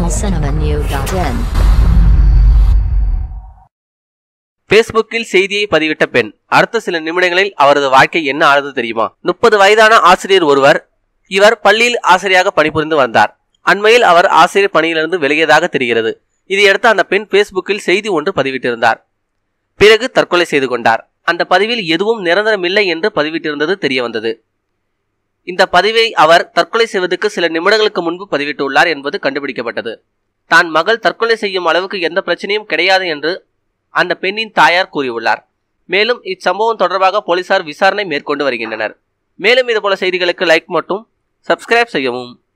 tamilcinemanew.in பேஸ்புக்கில் செய்தியை பதிவிட்ட பெண் அடுத்த சில நிமிடங்களில் அவரது வாழ்க்கை என்ன ஆனது தெரியுமா முப்பது வயதான ஆசிரியர் ஒருவர் இவர் பள்ளியில் ஆசிரியராக பணிபுரிந்து வந்தார் அண்மையில் அவர் ஆசிரியர் பணியிலிருந்து விலகியதாக தெரிகிறது இதையடுத்து அந்த பெண் பேஸ்புக்கில் செய்தி ஒன்று பதிவிட்டிருந்தார் பிறகு தற்கொலை செய்து கொண்டார் அந்த பதிவில் எதுவும் நிரந்தரமில்லை என்று பதிவிட்டிருந்தது தெரிய வந்தது இந்த பதிவை அவர் தற்கொலை செய்வதற்கு சில நிமிடங்களுக்கு முன்பு பதிவிட்டுள்ளார் என்பது கண்டுபிடிக்கப்பட்டது தான் மகள் தற்கொலை செய்யும் அளவுக்கு எந்த பிரச்சனையும் கிடையாது என்று அந்த பெண்ணின் தாயார் கூறியுள்ளார் மேலும் இச்சம்பவம் தொடர்பாக போலீசார் விசாரணை மேற்கொண்டு வருகின்றனர் மேலும் இதுபோல செய்திகளுக்கு லைக் மற்றும் சப்ஸ்கிரைப் செய்யவும்